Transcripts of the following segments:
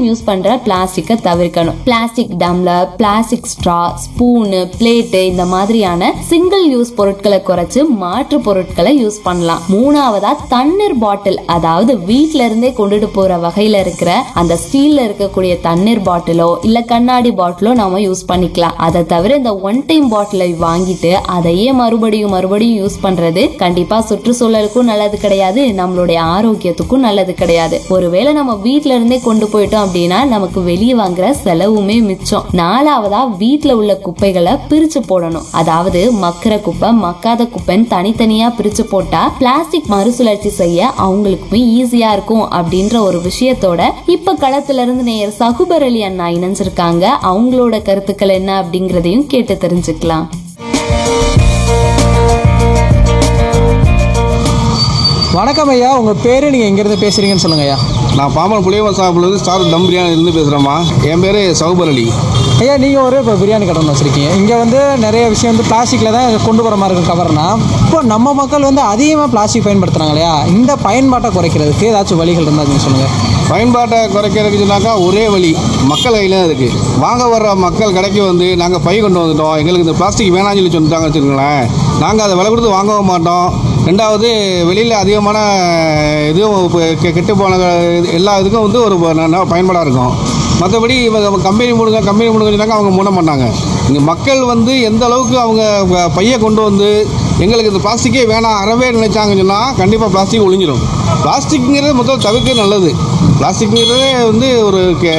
time use பண்ற பிளாஸ்டிக்கை தவிர்க்கணும் plastic tumbler plastic straw spoon plate இந்த மாதிரியான சிங்கிள் யூஸ் பொருட்களை குறைச்சு மாற்று பொருட்களை யூஸ் பண்ணலாம் மூணாவதா தண்ணீர் பாட்டில் அதாவது வீட்ல இருந்தே கொண்டுட்டு போற வகையில இருக்கிற அந்த ஸ்டீல்ல இருக்கக்கூடிய தண்ணீர் பாட்டிலோ இல்ல கண்ணாடி பாட்டிலோ நாம யூஸ் பண்ணிக்கலாம் அதை தவிர இந்த ஒன் டைம் பாட்டிலை வாங்கிட்டு அதையே மறுபடியும் மறுபடியும் யூஸ் பண்றது கண்டிப்பா சுற்றுச்சூழலுக்கும் நல்லது கிடையாது நம்மளுடைய ஆரோக்கியத்துக்கும் நல்லது கிடையாது ஒருவேளை நம்ம வீட்ல இருந்தே கொண்டு போயிட்டோம் அப்படின்னா நமக்கு வெளியே வாங்குற செலவுமே மிச்சம் நாலாவதா வீட்ல உள்ள குப்பைகளை பிரிச்சு போடணும் அதாவது மக்கிற குப்பை மக்காத குப்பைன்னு தனித்தனியா பிரிச்சு போட்டா பிளாஸ்டிக் மறுசுழற்சி செய்ய அவங்களுக்குமே ஈஸியா இருக்கும் அப்படின்ற ஒரு விஷயத்தோட இப்ப களத்துல இருந்து நேயர் சகுபர் அலி அண்ணா இணைஞ்சிருக்காங்க அவங்களோட கருத்துக்கள் என்ன அப்படிங்கறதையும் கேட்டு தெரிஞ்சுக்கலாம் வணக்கம் ஐயா உங்கள் பேர் நீங்கள் எங்கேருந்து பேசுகிறீங்கன்னு சொல்லுங்கள் ஐயா நான் பாம்பன் புளியவன் சாப்பிட்றது ஸ்டார் தம் பிரியாணி இருந்து பேசுகிறேம்மா என் பேர் சௌபர் அலி ஐயா நீங்கள் ஒரு இப்போ பிரியாணி கடை ஒன்று வச்சுருக்கீங்க இங்கே வந்து நிறைய விஷயம் வந்து பிளாஸ்டிக்கில் தான் கொண்டு வர மாதிரி இருக்கும் கவர்னா இப்போ நம்ம மக்கள் வந்து அதிகமாக பிளாஸ்டிக் பயன்படுத்துகிறாங்க இல்லையா இந்த பயன்பாட்டை குறைக்கிறதுக்கு ஏதாச்சும் வழிகள் இருந்தால் நீங்கள் சொல்லுங்கள் பயன்பாட்டை குறைக்கிறதுக்கு சொன்னாக்கா ஒரே வழி மக்கள் கையில் தான் இருக்குது வாங்க வர்ற மக்கள் கடைக்கு வந்து நாங்கள் பை கொண்டு வந்துட்டோம் எங்களுக்கு இந்த பிளாஸ்டிக் வேணாம்னு சொல்லி சொல்லிட்டாங்க வச்சுக்கோங்களேன் நாங்கள் அதை விலை கொடுத்து வாங்கவும் மாட்டோம் ரெண்டாவது வெளியில் அதிகமான இதுவும் இப்போ கெ- கெட்டு போன இது- எல்லா இதுக்கும் வந்து ஒரு ப- ந- பயன்பாடாக இருக்கும் மற்றபடி இவங்க கம்பெனி மூடுங்க கம்பெனி மூடுங்க சொன்னாங்க அவங்க மூட மாட்டாங்க இங்கே மக்கள் வந்து எந்த அளவுக்கு அவங்க ப- பையை கொண்டு வந்து எங்களுக்கு இந்த பிளாஸ்டிக்கே வேணாம் அறவே நினைச்சாங்கன்னு சொன்னால் கண்டிப்பாக பிளாஸ்டிக் ஒழிஞ்சிடும் பிளாஸ்டிக்ங்கிறது முதல்ல தவிர்க்க நல்லது பிளாஸ்டிக்ங்கிறதே வந்து ஒரு கே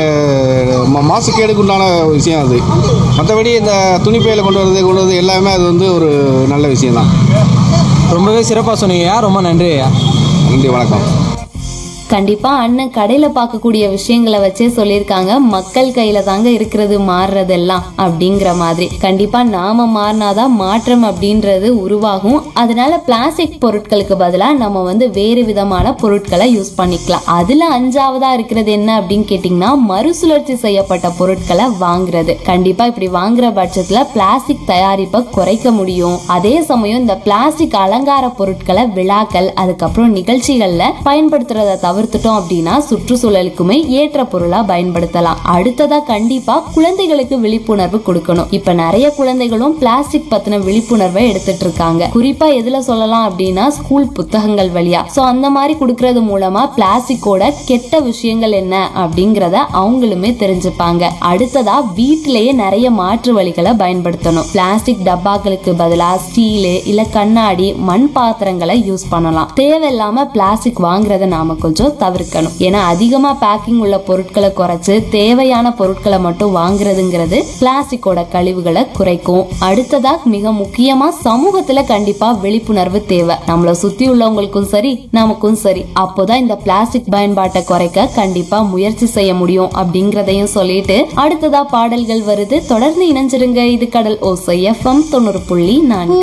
ம- மாசுக்கேடுக்கு உண்டான விஷயம் அது மற்றபடி இந்த துணிப்பையில் கொண்டு வரது கொண்டு வரது எல்லாமே அது வந்து ஒரு நல்ல விஷயம்தான் ரொம்பவே சிறப்பாக சொன்னீங்க ஐயா ரொம்ப நன்றி ஐயா நன்றி வணக்கம் கண்டிப்பா அண்ணன் கடையில பார்க்கக்கூடிய விஷயங்களை வச்சே சொல்லியிருக்காங்க மக்கள் கையில தாங்க இருக்கிறது மாறுறதெல்லாம் அப்படிங்கிற மாதிரி கண்டிப்பா நாம மாறினாதான் மாற்றம் அப்படின்றது உருவாகும் அதனால பிளாஸ்டிக் பொருட்களுக்கு பதிலா நம்ம வந்து வேறு விதமான பொருட்களை யூஸ் பண்ணிக்கலாம் அதுல அஞ்சாவதா இருக்கிறது என்ன அப்படின்னு கேட்டீங்கன்னா மறுசுழற்சி செய்யப்பட்ட பொருட்களை வாங்குறது கண்டிப்பா இப்படி வாங்குற பட்சத்துல பிளாஸ்டிக் தயாரிப்பை குறைக்க முடியும் அதே சமயம் இந்த பிளாஸ்டிக் அலங்கார பொருட்களை விழாக்கள் அதுக்கப்புறம் நிகழ்ச்சிகள்ல பயன்படுத்துறத தவிர்த்துட்டோம் அப்படின்னா சுற்றுச்சூழலுக்குமே ஏற்ற பொருளா பயன்படுத்தலாம் அடுத்ததா கண்டிப்பா குழந்தைகளுக்கு விழிப்புணர்வு கொடுக்கணும் இப்ப நிறைய குழந்தைகளும் பிளாஸ்டிக் பத்தின விழிப்புணர்வை எடுத்துட்டு இருக்காங்க குறிப்பா எதுல சொல்லலாம் அப்படின்னா ஸ்கூல் புத்தகங்கள் வழியா சோ அந்த மாதிரி கொடுக்கறது மூலமா பிளாஸ்டிக்கோட கெட்ட விஷயங்கள் என்ன அப்படிங்கறத அவங்களுமே தெரிஞ்சுப்பாங்க அடுத்ததா வீட்டிலேயே நிறைய மாற்று வழிகளை பயன்படுத்தணும் பிளாஸ்டிக் டப்பாக்களுக்கு பதிலா ஸ்டீலு இல்ல கண்ணாடி மண் பாத்திரங்களை யூஸ் பண்ணலாம் தேவையில்லாம பிளாஸ்டிக் வாங்குறத நாம கொஞ்சம் தவிர்க்கணும் ஏன்னா அதிகமா பேக்கிங் உள்ள பொருட்களை குறைச்சு தேவையான பொருட்களை மட்டும் வாங்குறதுங்கிறது பிளாஸ்டிக்கோட கழிவுகளை குறைக்கும் அடுத்ததா மிக முக்கியமா சமூகத்துல கண்டிப்பா விழிப்புணர்வு தேவை நம்மள சுத்தி உள்ளவங்களுக்கும் சரி நமக்கும் சரி அப்போதான் இந்த பிளாஸ்டிக் பயன்பாட்டை குறைக்க கண்டிப்பா முயற்சி செய்ய முடியும் அப்படிங்கறதையும் சொல்லிட்டு அடுத்ததா பாடல்கள் வருது தொடர்ந்து இணைஞ்சிருங்க இது கடல் ஓசை எஃப்எம் தொண்ணூறு புள்ளி நான்கு